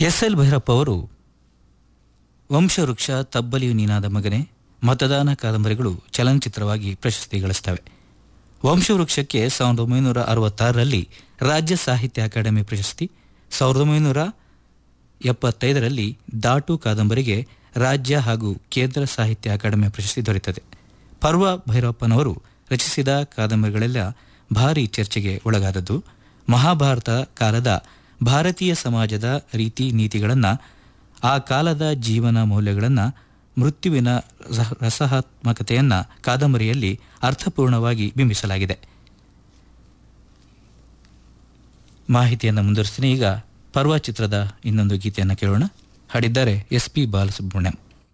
S L Bhyrappa ಅವರು ವಂಶವೃಕ್ಷ ತಬ್ಬಲಿಯು ನೀನಾದ ಮಗನೆ ಮತದಾನ ಕಾದಂಬರಿಗಳು ಚಲನಚಿತ್ರವಾಗಿ ಪ್ರಶಸ್ತಿ ಗಳಿಸ್ತವೆ ವಂಶವೃಕ್ಷಕ್ಕೆ ಸಾವಿರದ ಒಂಬೈನೂರ ಅರವತ್ತಾರರಲ್ಲಿ ರಾಜ್ಯ ಸಾಹಿತ್ಯ ಅಕಾಡೆಮಿ ಪ್ರಶಸ್ತಿ ಸಾವಿರದ ಒಂಬೈನೂರ ಎಪ್ಪತ್ತೈದರಲ್ಲಿ ದಾಟು ಕಾದಂಬರಿಗೆ ರಾಜ್ಯ ಹಾಗೂ ಕೇಂದ್ರ ಸಾಹಿತ್ಯ ಅಕಾಡೆಮಿ ಪ್ರಶಸ್ತಿ ದೊರೆತದೆ ಪರ್ವ ಭೈರಪ್ಪನವರು ರಚಿಸಿದ ಕಾದಂಬರಿಗಳೆಲ್ಲ ಭಾರಿ ಚರ್ಚೆಗೆ ಒಳಗಾದದ್ದು ಮಹಾಭಾರತ ಕಾಲದ ಭಾರತೀಯ ಸಮಾಜದ ರೀತಿ ನೀತಿಗಳನ್ನು ಆ ಕಾಲದ ಜೀವನ ಮೌಲ್ಯಗಳನ್ನು ಮೃತ್ಯುವಿನ ರಸ- ರಸಹಾತ್ಮಕತೆಯನ್ನು ಕಾದಂಬರಿಯಲ್ಲಿ ಅರ್ಥಪೂರ್ಣವಾಗಿ ಬಿಂಬಿಸಲಾಗಿದೆ ಮಾಹಿತಿಯನ್ನು ಮುಂದುವರಿಸ್ತೀನಿ ಈಗ ಪರ್ವ ಚಿತ್ರದ ಇನ್ನೊಂದು ಗೀತೆಯನ್ನು ಕೇಳೋಣ ಹಾಡಿದ್ದಾರೆ ಎಸ್ ಪಿ ಬಾಲಸುಬ್ರಹ್ಮಣ್ಯಂ